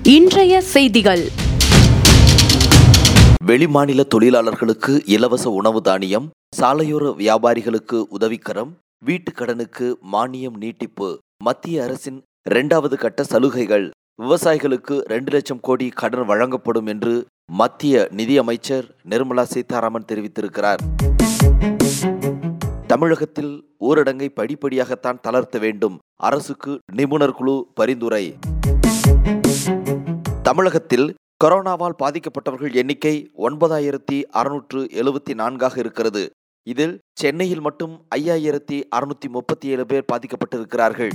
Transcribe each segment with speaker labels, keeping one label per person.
Speaker 1: இன்றைய செய்திகள்
Speaker 2: வெளிமாநில தொழிலாளர்களுக்கு இலவச உணவு தானியம் சாலையோர வியாபாரிகளுக்கு உதவிக்கரம் வீட்டுக் கடனுக்கு மானியம் நீட்டிப்பு மத்திய அரசின் இரண்டாவது கட்ட சலுகைகள் விவசாயிகளுக்கு ரெண்டு லட்சம் கோடி கடன் வழங்கப்படும் என்று மத்திய நிதியமைச்சர் நிர்மலா சீதாராமன் தெரிவித்திருக்கிறார் தமிழகத்தில் ஊரடங்கை படிப்படியாகத்தான் தளர்த்த வேண்டும் அரசுக்கு நிபுணர் குழு பரிந்துரை தமிழகத்தில் கொரோனாவால் பாதிக்கப்பட்டவர்கள் எண்ணிக்கை ஒன்பதாயிரத்தி அறுநூற்று எழுபத்தி நான்காக இருக்கிறது இதில் சென்னையில் மட்டும் ஐயாயிரத்தி அறுநூத்தி முப்பத்தி ஏழு பேர் பாதிக்கப்பட்டிருக்கிறார்கள்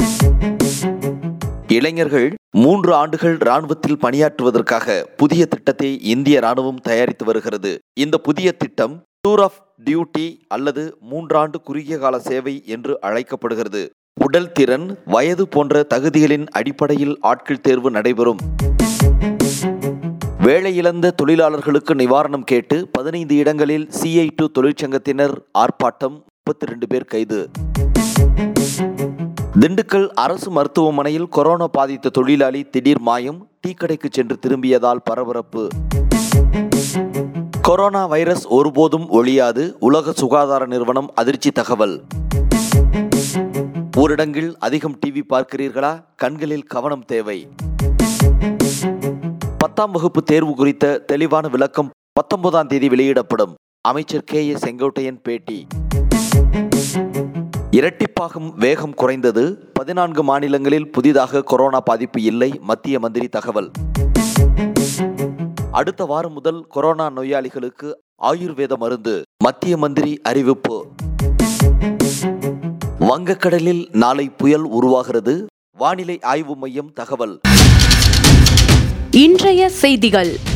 Speaker 2: இளைஞர்கள் மூன்று ஆண்டுகள் ராணுவத்தில் பணியாற்றுவதற்காக புதிய திட்டத்தை இந்திய ராணுவம் தயாரித்து வருகிறது இந்த புதிய திட்டம் டூர் ஆஃப் டியூட்டி அல்லது மூன்றாண்டு குறுகிய கால சேவை என்று அழைக்கப்படுகிறது உடல் திறன் வயது போன்ற தகுதிகளின் அடிப்படையில் ஆட்கள் தேர்வு நடைபெறும் வேலை இழந்த தொழிலாளர்களுக்கு நிவாரணம் கேட்டு பதினைந்து இடங்களில் சிஐ டு தொழிற்சங்கத்தினர் ஆர்ப்பாட்டம் முப்பத்தி ரெண்டு பேர் கைது திண்டுக்கல் அரசு மருத்துவமனையில் கொரோனா பாதித்த தொழிலாளி திடீர் மாயம் டீக்கடைக்கு சென்று திரும்பியதால் பரபரப்பு கொரோனா வைரஸ் ஒருபோதும் ஒழியாது உலக சுகாதார நிறுவனம் அதிர்ச்சி தகவல் ஊரடங்கில் அதிகம் டிவி பார்க்கிறீர்களா கண்களில் கவனம் தேவை பத்தாம் வகுப்பு தேர்வு குறித்த தெளிவான விளக்கம் பத்தொன்பதாம் தேதி வெளியிடப்படும் அமைச்சர் கே ஏ செங்கோட்டையன் பேட்டி இரட்டிப்பாகும் வேகம் குறைந்தது பதினான்கு மாநிலங்களில் புதிதாக கொரோனா பாதிப்பு இல்லை மத்திய மந்திரி தகவல் அடுத்த வாரம் முதல் கொரோனா நோயாளிகளுக்கு ஆயுர்வேத மருந்து மத்திய மந்திரி அறிவிப்பு வங்கக்கடலில் நாளை புயல் உருவாகிறது வானிலை ஆய்வு மையம் தகவல்
Speaker 1: இன்றைய செய்திகள்